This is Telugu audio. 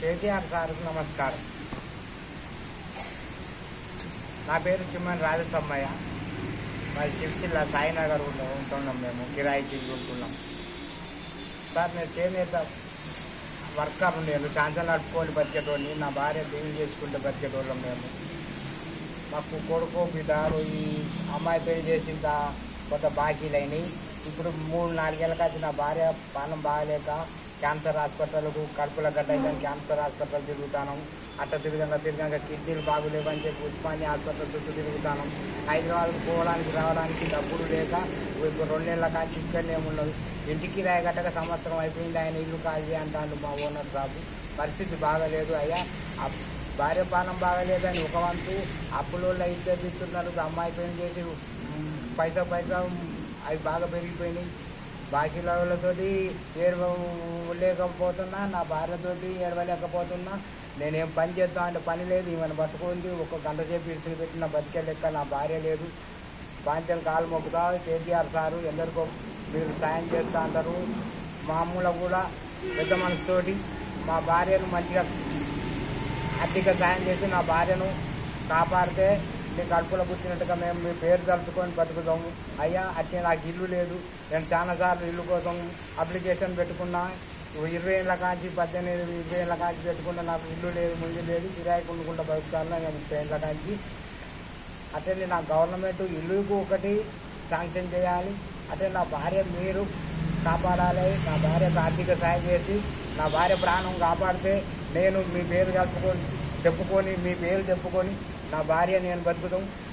కేటీఆర్ సార్కు నమస్కారం నా పేరు చిమ్మని రాజసమ్మయ్య మరి చిప్సిల్ల సాయినగర్ ఉండ- ఉంటున్నాం మేము కిరాయికి ఉంటున్నాం సార్ నేను చేనేత వర్కర్ నేను ఛాన్సల్ నడుపుకొని బతికేటోని నా భార్య బిల్లు చేసుకుంటే బతికేటోళ్ళం మేము మాకు కొడుకు బిడ్డలు ఈ అమ్మాయి పెళ్లి చేసిన కొంత బాకీలు అయినాయి ఇప్పుడు మూడు నాలుగేళ్ళ కాచి నా భార్య పానం బాగాలేక క్యాన్సర్ హాస్పిటల్కు కడుపుల గడ్డ అయితే క్యాన్సర్ హాస్పిటల్ తిరుగుతాను అట్ట తిరగంగా తిరగంగా కిడ్నీలు బాగులేవని చెప్పి ఉస్మానియా హాస్పిటల్ చుట్టూ తిరుగుతాను హైదరాబాద్కు పోవడానికి రావడానికి డబ్బులు లేక ఇప్పుడు రెండు నెలల కాచి ఇక్కడనే ఉన్నది ఇంటికి రాయగట్టక సంవత్సరం అయిపోయింది ఆయన ఇల్లు ఖాళీ అంటాడు మా ఓనర్ బాబు పరిస్థితి బాగలేదు అయ్యా అప్- భార్య పానం బాగలేదని ఒక వంతు అప్పులలో ఇద్దరు ఇస్తున్నారు అమ్మాయి పెళ్లి చేసి ఉమ్, పైసా పైసా ఉమ్, అవి బాగా పెరిగిపోయినాయి బాకీలతోటి ఏడవలేకపోతున్నా నా భార్యతోటి ఏడవలేకపోతున్నా నేనేం పని చేస్తా అంటే పని లేదు ఈమెను పట్టుకుంది ఒక గంట సేపు ఇసులు పెట్టిన బతికే లెక్క నా భార్య లేదు పాంచం కాలు మొక్కుతా కేటీఆర్ సారు ఎందరికో మీరు సాయం చేస్తా అంటారు మామూలు కూడా పెద్ద మనసుతోటి మా భార్యను మంచిగా ఆర్థిక సాయం చేసి నా భార్యను కాపాడితే మీ కడుపులో పుట్టినట్టుగా మేము మీ పేరు తలుచుకొని బతుకుతాము అయ్యా అట్టే నాకు ఇల్లు లేదు నేను చాలాసార్లు ఇల్లు కోసం అప్లికేషన్ పెట్టుకున్నా ఇరవై ఏళ్ళ కాంచి పద్దెనిమిది ఇరవై ఏళ్ళ కాంచి పెట్టుకున్నా నాకు ఇల్లు లేదు ముందు లేదు కిరాయి కొనుక్కుంటా బతుకుతాను నేను ముప్పై ఏళ్ళ కాంచి అట్లనే నా గవర్నమెంట్ ఇల్లుకు ఒకటి శాంక్షన్ చేయాలి అట్లే నా భార్య మీరు కాపాడాలి నా భార్యకు ఆర్థిక సాయం చేసి నా భార్య ప్రాణం కాపాడితే నేను మీ పేరు కలుపుకొని చెప్పుకొని మీ పేరు చెప్పుకొని నా భార్య నేను బతుకుతాం